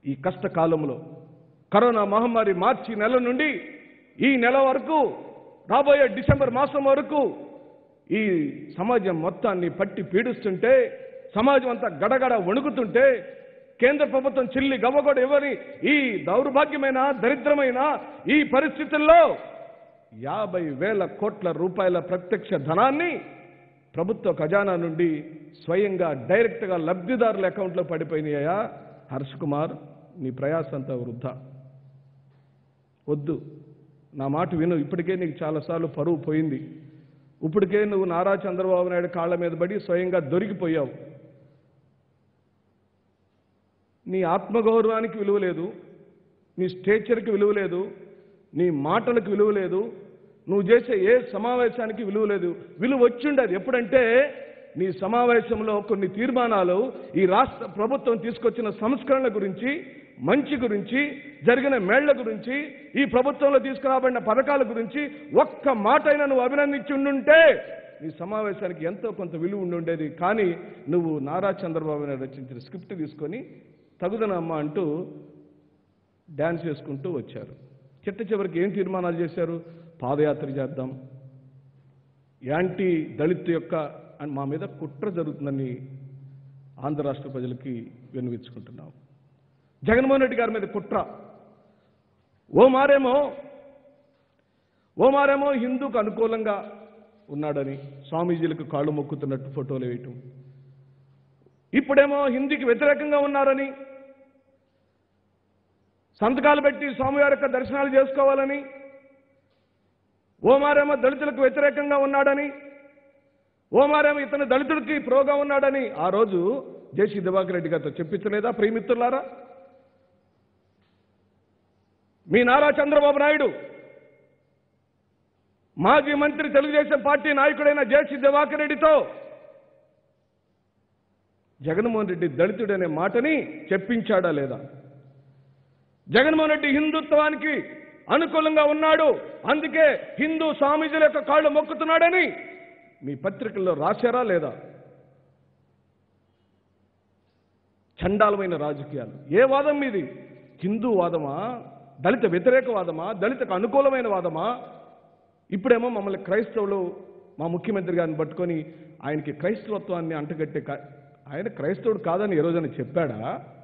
ఈ కష్టకాలంలో కరోనా మహమ్మారి మార్చి నెల నుండి ఈ నెల వరకు రాబోయే డిసెంబర్ మాసం వరకు ఈ సమాజం మొత్తాన్ని పట్టి పీడిస్తుంటే సమాజం అంతా గడగడ వణుకుతుంటే కేంద్ర ప్రభుత్వం చిల్లి గవ్వగొడ ఎవరి ఈ దౌర్భాగ్యమైన దరిద్రమైన ఈ పరిస్థితుల్లో యాభై వేల కోట్ల రూపాయల ప్రత్యక్ష ధనాన్ని ప్రభుత్వ ఖజానా నుండి స్వయంగా డైరెక్ట్గా లబ్ధిదారుల అకౌంట్లో పడిపోయినాయా హర్ష్ కుమార్ నీ ప్రయాస అంతా వృద్ధా వద్దు నా మాట విను ఇప్పటికే నీకు చాలాసార్లు పరువు పోయింది ఇప్పటికే నువ్వు నారా చంద్రబాబు నాయుడు కాళ్ళ మీద పడి స్వయంగా దొరికిపోయావు నీ ఆత్మగౌరవానికి విలువ లేదు నీ స్టేచర్కి విలువ లేదు నీ మాటలకు విలువ లేదు నువ్వు చేసే ఏ సమావేశానికి విలువ లేదు విలువ వచ్చిండదు ఎప్పుడంటే నీ సమావేశంలో కొన్ని తీర్మానాలు ఈ రాష్ట్ర ప్రభుత్వం తీసుకొచ్చిన సంస్కరణల గురించి మంచి గురించి జరిగిన మేళ్ల గురించి ఈ ప్రభుత్వంలో తీసుకురాబడిన పథకాల గురించి ఒక్క మాట అయినా నువ్వు అభినందించి ఉండుంటే నీ సమావేశానికి ఎంతో కొంత విలువ ఉండి ఉండేది కానీ నువ్వు నారా చంద్రబాబు నాయుడు రచించిన స్క్రిప్ట్ తీసుకొని తగుదనమ్మ అంటూ డ్యాన్స్ చేసుకుంటూ వచ్చారు చిట్ట చివరికి ఏం తీర్మానాలు చేశారు పాదయాత్ర చేద్దాం యాంటీ దళిత్ యొక్క అని మా మీద కుట్ర జరుగుతుందని ఆంధ్ర రాష్ట్ర ప్రజలకి విన్నవించుకుంటున్నాం జగన్మోహన్ రెడ్డి గారి మీద కుట్ర ఓ మారేమో ఓ మారేమో హిందూకు అనుకూలంగా ఉన్నాడని స్వామీజీలకు కాళ్ళు మొక్కుతున్నట్టు ఫోటోలు వేయటం ఇప్పుడేమో హిందీకి వ్యతిరేకంగా ఉన్నారని సంతకాలు పెట్టి స్వామివారి యొక్క దర్శనాలు చేసుకోవాలని ఓమారేమో దళితులకు వ్యతిరేకంగా ఉన్నాడని ఓమారేమో ఇతను దళితుడికి ప్రోగా ఉన్నాడని ఆ రోజు జేసీ దివాకర్ రెడ్డి గారితో చెప్పించలేదా ప్రియమిత్రులారా మీ నారా చంద్రబాబు నాయుడు మాజీ మంత్రి తెలుగుదేశం పార్టీ నాయకుడైన జేసీ దివాకర్ రెడ్డితో జగన్మోహన్ రెడ్డి దళితుడనే మాటని చెప్పించాడా లేదా జగన్మోహన్ రెడ్డి హిందుత్వానికి అనుకూలంగా ఉన్నాడు అందుకే హిందూ స్వామీజీల యొక్క కాళ్ళు మొక్కుతున్నాడని మీ పత్రికల్లో రాశారా లేదా చండాలమైన రాజకీయాలు ఏ వాదం మీది హిందూ వాదమా దళిత వ్యతిరేక వాదమా దళితకు అనుకూలమైన వాదమా ఇప్పుడేమో మమ్మల్ని క్రైస్తవులు మా ముఖ్యమంత్రి గారిని పట్టుకొని ఆయనకి క్రైస్తవత్వాన్ని అంటగట్టే కా- ఆయన క్రైస్తవుడు కాదని ఏ రోజున చెప్పాడా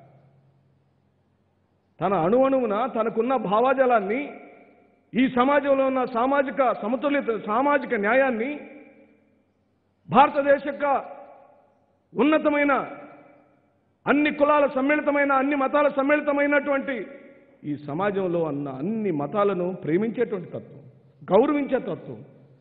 తన అణువణువున తనకున్న భావాజాలాన్ని ఈ సమాజంలో ఉన్న సామాజిక సమతుల్యత సామాజిక న్యాయాన్ని భారతదేశ యొక్క ఉన్నతమైన అన్ని కులాల సమ్మిళితమైన అన్ని మతాల సమ్మిళితమైనటువంటి ఈ సమాజంలో అన్న అన్ని మతాలను ప్రేమించేటువంటి తత్వం గౌరవించే తత్వం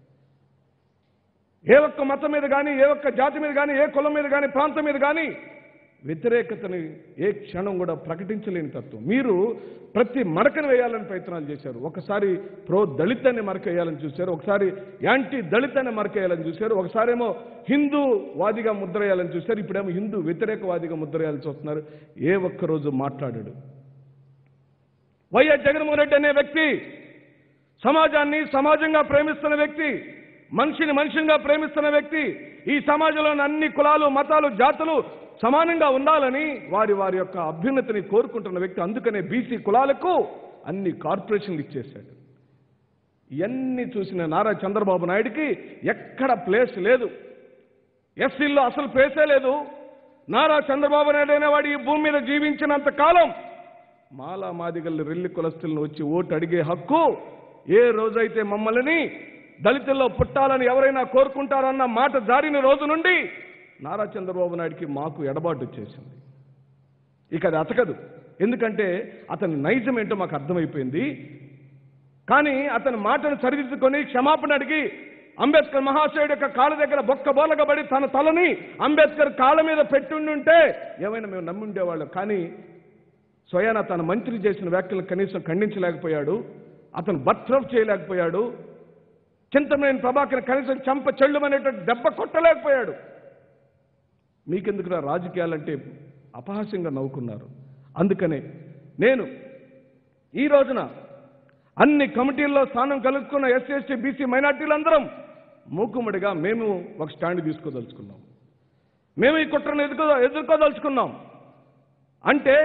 ఏ ఒక్క మతం మీద కానీ ఏ ఒక్క జాతి మీద కానీ ఏ కులం మీద కానీ ప్రాంతం మీద కానీ వ్యతిరేకతని ఏ క్షణం కూడా ప్రకటించలేని తత్వం మీరు ప్రతి మరకను వేయాలని ప్రయత్నాలు చేశారు ఒకసారి ప్రో దళిత్ అనే మరక వేయాలని చూశారు ఒకసారి యాంటీ దళిత్ అనే మరక వేయాలని చూశారు ఒకసారేమో హిందూ వాదిగా ముద్ర వేయాలని చూశారు ఇప్పుడేమో హిందూ వ్యతిరేకవాదిగా ముద్ర వేయాలని చూస్తున్నారు ఏ ఒక్క రోజు మాట్లాడాడు వైఎస్ జగన్మోహన్ రెడ్డి అనే వ్యక్తి సమాజాన్ని సమాజంగా ప్రేమిస్తున్న వ్యక్తి మనిషిని మనిషిగా ప్రేమిస్తున్న వ్యక్తి ఈ సమాజంలోని అన్ని కులాలు మతాలు జాతులు సమానంగా ఉండాలని వారి వారి యొక్క అభ్యున్నతిని కోరుకుంటున్న వ్యక్తి అందుకనే బీసీ కులాలకు అన్ని కార్పొరేషన్లు ఇచ్చేశాడు ఇవన్నీ చూసిన నారా చంద్రబాబు నాయుడికి ఎక్కడ ప్లేస్ లేదు ఎస్సీల్లో అసలు ప్లేసే లేదు నారా చంద్రబాబు నాయుడు అనేవాడు ఈ భూమి మీద జీవించినంత కాలం మాలా మాదిగల్ని రెల్లి కులస్తులను వచ్చి ఓటు అడిగే హక్కు ఏ రోజైతే మమ్మల్ని దళితుల్లో పుట్టాలని ఎవరైనా కోరుకుంటారన్న మాట జారిన రోజు నుండి నారా చంద్రబాబు నాయుడికి మాకు ఎడబాటు వచ్చేసింది ఇక అది అతకదు ఎందుకంటే అతని నైజం ఏంటో మాకు అర్థమైపోయింది కానీ అతని మాటను సరిదిద్దుకొని క్షమాపణ అడిగి అంబేద్కర్ మహాశయుడు యొక్క కాళ్ళ దగ్గర బొక్క బోలగబడి తన తలని అంబేద్కర్ కాళ్ళ మీద పెట్టుండుంటే ఏమైనా మేము నమ్మి ఉండేవాళ్ళం కానీ స్వయాన తన మంత్రి చేసిన వ్యాఖ్యలు కనీసం ఖండించలేకపోయాడు అతను బర్త్రఫ్ చేయలేకపోయాడు చింతమైన ప్రభాకర్ కనీసం చంప చెల్లుమనేటువంటి దెబ్బ కొట్టలేకపోయాడు మీకెందుకు రాజకీయాలంటే అపహాస్యంగా నవ్వుకున్నారు అందుకనే నేను ఈ రోజున అన్ని కమిటీల్లో స్థానం కలుసుకున్న ఎస్సీ ఎస్టీ బీసీ మైనార్టీలందరం మూకుమ్మడిగా మేము ఒక స్టాండ్ తీసుకోదలుచుకున్నాం మేము ఈ కుట్రను ఎదుర్కో ఎదుర్కోదలుచుకున్నాం అంటే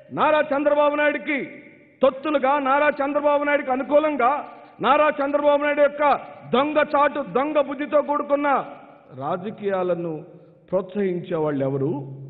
నారా చంద్రబాబు నాయుడికి తొత్తులుగా నారా చంద్రబాబు నాయుడికి అనుకూలంగా నారా చంద్రబాబు నాయుడు యొక్క దొంగ చాటు దొంగ బుద్ధితో కూడుకున్న రాజకీయాలను ప్రోత్సహించే వాళ్ళు ఎవరు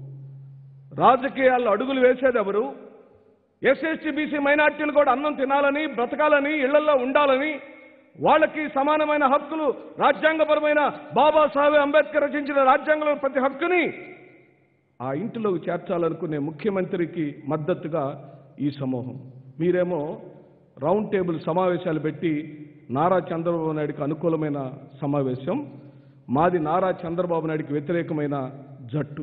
రాజకీయాల్లో అడుగులు వేసేది ఎవరు ఎస్ఎస్టీ బీసీ మైనార్టీలు కూడా అన్నం తినాలని బ్రతకాలని ఇళ్లలో ఉండాలని వాళ్ళకి సమానమైన హక్కులు రాజ్యాంగపరమైన బాబాసాహెబ్ అంబేద్కర్ రచించిన రాజ్యాంగంలో ప్రతి హక్కుని ఆ ఇంటిలోకి చేర్చాలనుకునే ముఖ్యమంత్రికి మద్దతుగా ఈ సమూహం మీరేమో రౌండ్ టేబుల్ సమావేశాలు పెట్టి నారా చంద్రబాబు నాయుడికి అనుకూలమైన సమావేశం మాది నారా చంద్రబాబు నాయుడికి వ్యతిరేకమైన జట్టు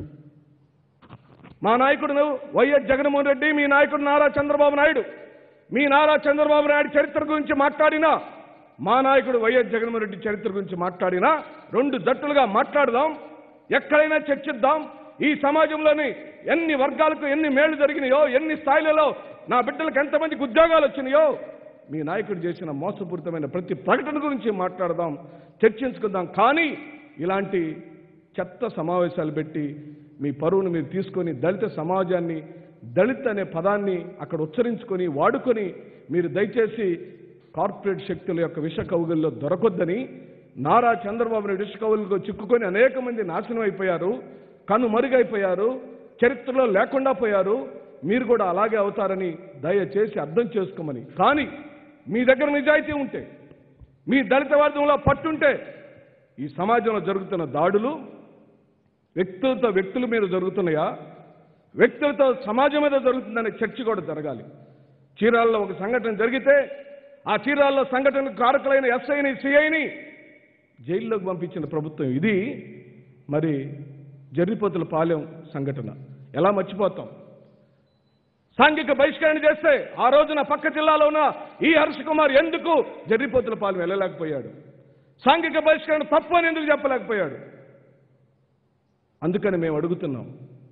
మా నాయకుడు వైఎస్ జగన్మోహన్ రెడ్డి మీ నాయకుడు నారా చంద్రబాబు నాయుడు మీ నారా చంద్రబాబు నాయుడు చరిత్ర గురించి మాట్లాడినా మా నాయకుడు వైఎస్ జగన్మోహన్ రెడ్డి చరిత్ర గురించి మాట్లాడినా రెండు జట్టులుగా మాట్లాడదాం ఎక్కడైనా చర్చిద్దాం ఈ సమాజంలోని ఎన్ని వర్గాలకు ఎన్ని మేళ్లు జరిగినాయో ఎన్ని స్థాయిలలో నా బిడ్డలకు ఎంతమందికి ఉద్యోగాలు వచ్చినాయో మీ నాయకుడు చేసిన మోసపూరితమైన ప్రతి ప్రకటన గురించి మాట్లాడదాం చర్చించుకుందాం కానీ ఇలాంటి చెత్త సమావేశాలు పెట్టి మీ పరువును మీరు తీసుకొని దళిత సమాజాన్ని దళిత్ అనే పదాన్ని అక్కడ ఉచ్చరించుకొని వాడుకొని మీరు దయచేసి కార్పొరేట్ శక్తుల యొక్క విష కవుగుల్లో దొరకొద్దని నారా చంద్రబాబు నాయుడు విష కవులకు చిక్కుకొని అనేక మంది నాశనం అయిపోయారు కను మరుగైపోయారు చరిత్రలో లేకుండా పోయారు మీరు కూడా అలాగే అవుతారని దయచేసి అర్థం చేసుకోమని కానీ మీ దగ్గర నిజాయితీ ఉంటే మీ దళిత వర్గంలో పట్టుంటే ఈ సమాజంలో జరుగుతున్న దాడులు వ్యక్తులతో వ్యక్తుల మీద జరుగుతున్నాయా వ్యక్తులతో సమాజం మీద జరుగుతుందనే చర్చ కూడా జరగాలి చీరాల్లో ఒక సంఘటన జరిగితే ఆ చీరాల్లో సంఘటనకు కారకులైన ఎస్ఐని సిఐని జైల్లోకి పంపించిన ప్రభుత్వం ఇది మరి జర్రిపోతుల పాలెం సంఘటన ఎలా మర్చిపోతాం సాంఘిక బహిష్కరణ చేస్తే ఆ రోజున పక్క జిల్లాలో ఉన్న ఈ హర్ష కుమార్ ఎందుకు జర్రిపోతుల పాలెం వెళ్ళలేకపోయాడు సాంఘిక బహిష్కరణ తప్పు అని ఎందుకు చెప్పలేకపోయాడు అందుకని మేము అడుగుతున్నాం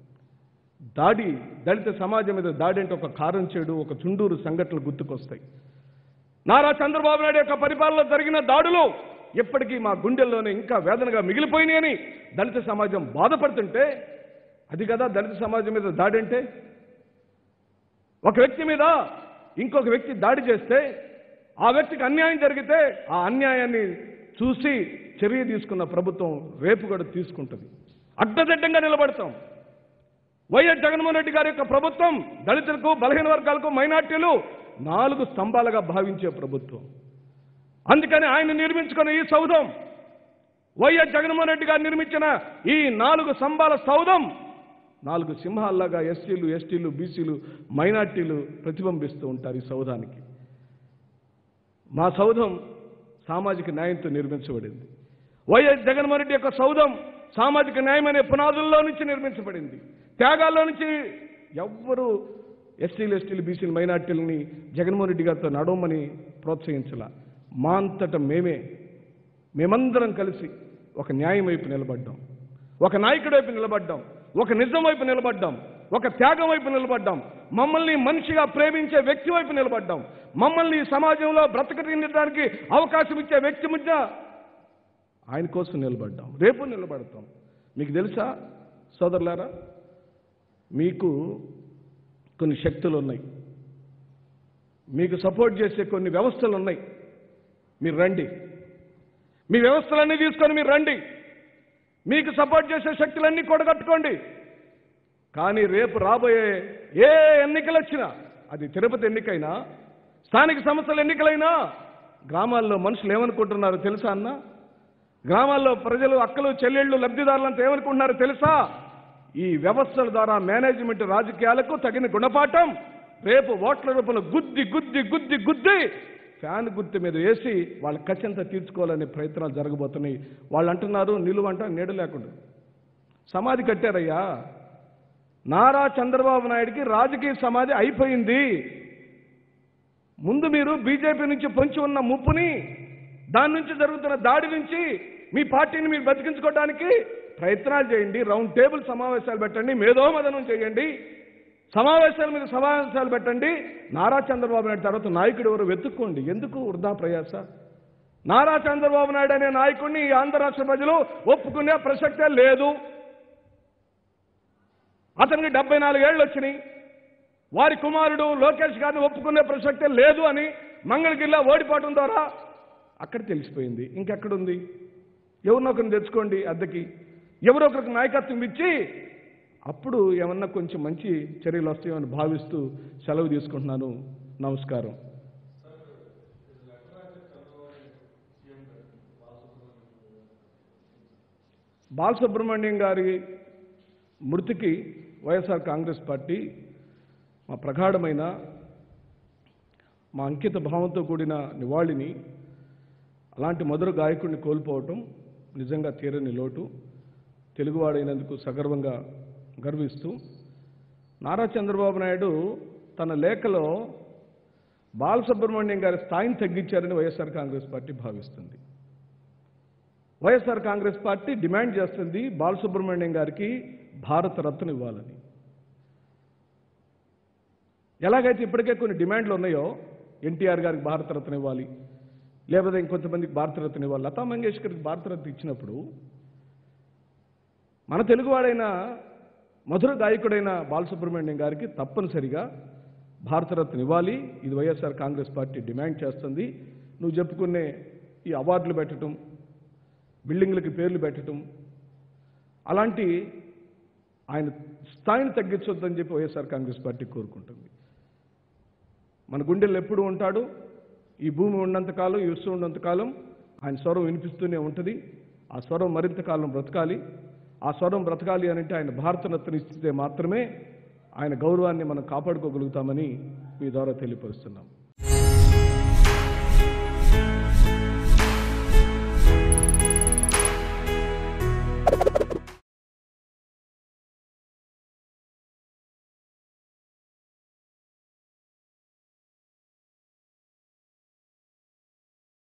దాడి దళిత సమాజం మీద దాడి అంటే ఒక కారం చేడు ఒక చుండూరు సంఘటనలు గుర్తుకొస్తాయి నారా చంద్రబాబు నాయుడు యొక్క పరిపాలనలో జరిగిన దాడులు ఇప్పటికీ మా గుండెల్లోనే ఇంకా వేదనగా మిగిలిపోయినాయని దళిత సమాజం బాధపడుతుంటే అది కదా దళిత సమాజం మీద దాడి అంటే ఒక వ్యక్తి మీద ఇంకొక వ్యక్తి దాడి చేస్తే ఆ వ్యక్తికి అన్యాయం జరిగితే ఆ అన్యాయాన్ని చూసి చర్య తీసుకున్న ప్రభుత్వం రేపు కూడా తీసుకుంటుంది అడ్డదిడ్డంగా నిలబడతాం వైఎస్ జగన్మోహన్ రెడ్డి గారి యొక్క ప్రభుత్వం దళితులకు బలహీన వర్గాలకు మైనార్టీలు నాలుగు స్తంభాలుగా భావించే ప్రభుత్వం అందుకని ఆయన నిర్మించుకున్న ఈ సౌధం వైఎస్ జగన్మోహన్ రెడ్డి గారు నిర్మించిన ఈ నాలుగు స్తంభాల సౌధం నాలుగు సింహాల్లాగా ఎస్సీలు ఎస్టీలు బీసీలు మైనార్టీలు ప్రతిబింబిస్తూ ఉంటారు ఈ సౌధానికి మా సౌధం సామాజిక న్యాయంతో నిర్మించబడింది వైఎస్ జగన్మోహన్ రెడ్డి యొక్క సౌధం సామాజిక న్యాయం అనే పునాదుల్లో నుంచి నిర్మించబడింది త్యాగాల్లో నుంచి ఎవ్వరూ ఎస్టీలు ఎస్టీలు బీసీలు మైనార్టీలని జగన్మోహన్ రెడ్డి గారితో నడవమని ప్రోత్సహించాల మా అంతట మేమే మేమందరం కలిసి ఒక న్యాయం వైపు నిలబడ్డాం ఒక నాయకుడి వైపు నిలబడ్డాం ఒక నిజం వైపు నిలబడ్డాం ఒక త్యాగం వైపు నిలబడ్డాం మమ్మల్ని మనిషిగా ప్రేమించే వ్యక్తి వైపు నిలబడ్డాం మమ్మల్ని ఈ సమాజంలో బ్రతకటించడానికి అవకాశం ఇచ్చే వ్యక్తి మధ్య ఆయన కోసం నిలబడ్డాం రేపు నిలబడతాం మీకు తెలుసా సోదరులారా మీకు కొన్ని శక్తులు ఉన్నాయి మీకు సపోర్ట్ చేసే కొన్ని వ్యవస్థలు ఉన్నాయి మీరు రండి మీ వ్యవస్థలన్నీ తీసుకొని మీరు రండి మీకు సపోర్ట్ చేసే శక్తులన్నీ కూడగట్టుకోండి కానీ రేపు రాబోయే ఏ ఎన్నికలు వచ్చినా అది తిరుపతి ఎన్నికైనా స్థానిక సంస్థల ఎన్నికలైనా గ్రామాల్లో మనుషులు ఏమనుకుంటున్నారో తెలుసా అన్న గ్రామాల్లో ప్రజలు అక్కలు చెల్లెళ్ళు లబ్ధిదారులంతా ఏమనుకుంటున్నారో తెలుసా ఈ వ్యవస్థల ద్వారా మేనేజ్మెంట్ రాజకీయాలకు తగిన గుణపాఠం రేపు ఓట్ల రూపంలో గుద్ది గుద్ది గుద్ది గుద్ది ఫ్యాన్ గుర్తు మీద వేసి వాళ్ళ కచ్చంతా తీర్చుకోవాలనే ప్రయత్నాలు జరగబోతున్నాయి వాళ్ళు అంటున్నారు నిలువంట నీడ లేకుండా సమాధి కట్టారయ్యా నారా చంద్రబాబు నాయుడికి రాజకీయ సమాధి అయిపోయింది ముందు మీరు బీజేపీ నుంచి పొంచి ఉన్న ముప్పుని దాని నుంచి జరుగుతున్న దాడి నుంచి మీ పార్టీని మీరు బతికించుకోవడానికి ప్రయత్నాలు చేయండి రౌండ్ టేబుల్ సమావేశాలు పెట్టండి మేధోమదనం చేయండి సమావేశాల మీద సమావేశాలు పెట్టండి నారా చంద్రబాబు నాయుడు తర్వాత నాయకుడు ఎవరు వెతుక్కోండి ఎందుకు వృధా ప్రయాస నారా చంద్రబాబు నాయుడు అనే నాయకుడిని ఈ ఆంధ్ర రాష్ట్ర ప్రజలు ఒప్పుకునే ప్రసక్తే లేదు అతనికి డెబ్బై నాలుగేళ్ళు వచ్చినాయి వారి కుమారుడు లోకేష్ గారిని ఒప్పుకునే ప్రసక్తే లేదు అని మంగళగిరిలో ఓడిపోవడం ద్వారా అక్కడ తెలిసిపోయింది ఇంకెక్కడుంది ఎవరినొకరిని తెచ్చుకోండి అద్దెకి ఎవరో ఒకరికి నాయకత్వం ఇచ్చి అప్పుడు ఏమన్నా కొంచెం మంచి చర్యలు వస్తాయని భావిస్తూ సెలవు తీసుకుంటున్నాను నమస్కారం బాలసుబ్రహ్మణ్యం గారి మృతికి వైఎస్ఆర్ కాంగ్రెస్ పార్టీ మా ప్రగాఢమైన మా అంకిత భావంతో కూడిన నివాళిని అలాంటి మధుర గాయకుడిని కోల్పోవటం నిజంగా తీరని లోటు తెలుగువాడైనందుకు సగర్వంగా గర్విస్తూ నారా చంద్రబాబు నాయుడు తన లేఖలో బాలసుబ్రహ్మణ్యం గారి స్థాయిని తగ్గించారని వైఎస్ఆర్ కాంగ్రెస్ పార్టీ భావిస్తుంది వైఎస్ఆర్ కాంగ్రెస్ పార్టీ డిమాండ్ చేస్తుంది బాలసుబ్రహ్మణ్యం గారికి భారత రత్న ఇవ్వాలని ఎలాగైతే ఇప్పటికే కొన్ని డిమాండ్లు ఉన్నాయో ఎన్టీఆర్ గారికి భారతరత్న ఇవ్వాలి లేకపోతే ఇంకొంతమందికి భారతరత్న ఇవ్వాలి లతా మంగేష్కర్కి భారతరత్న ఇచ్చినప్పుడు మన తెలుగువాడైన మధుర గాయకుడైన బాలసుబ్రహ్మణ్యం గారికి తప్పనిసరిగా భారతరత్న ఇవ్వాలి ఇది వైఎస్ఆర్ కాంగ్రెస్ పార్టీ డిమాండ్ చేస్తుంది నువ్వు చెప్పుకునే ఈ అవార్డులు పెట్టడం బిల్డింగ్లకి పేర్లు పెట్టడం అలాంటి ఆయన స్థాయిని తగ్గించొద్దని చెప్పి వైఎస్ఆర్ కాంగ్రెస్ పార్టీ కోరుకుంటుంది మన గుండెల్లో ఎప్పుడు ఉంటాడు ఈ భూమి ఉన్నంతకాలం ఈ విశ్వం ఉన్నంతకాలం ఆయన స్వరం వినిపిస్తూనే ఉంటుంది ఆ స్వరం మరింత కాలం బ్రతకాలి ఆ స్వరం బ్రతకాలి అని అంటే ఆయన భారతరత్న ఇస్తే మాత్రమే ఆయన గౌరవాన్ని మనం కాపాడుకోగలుగుతామని మీ ద్వారా తెలియపరుస్తున్నాం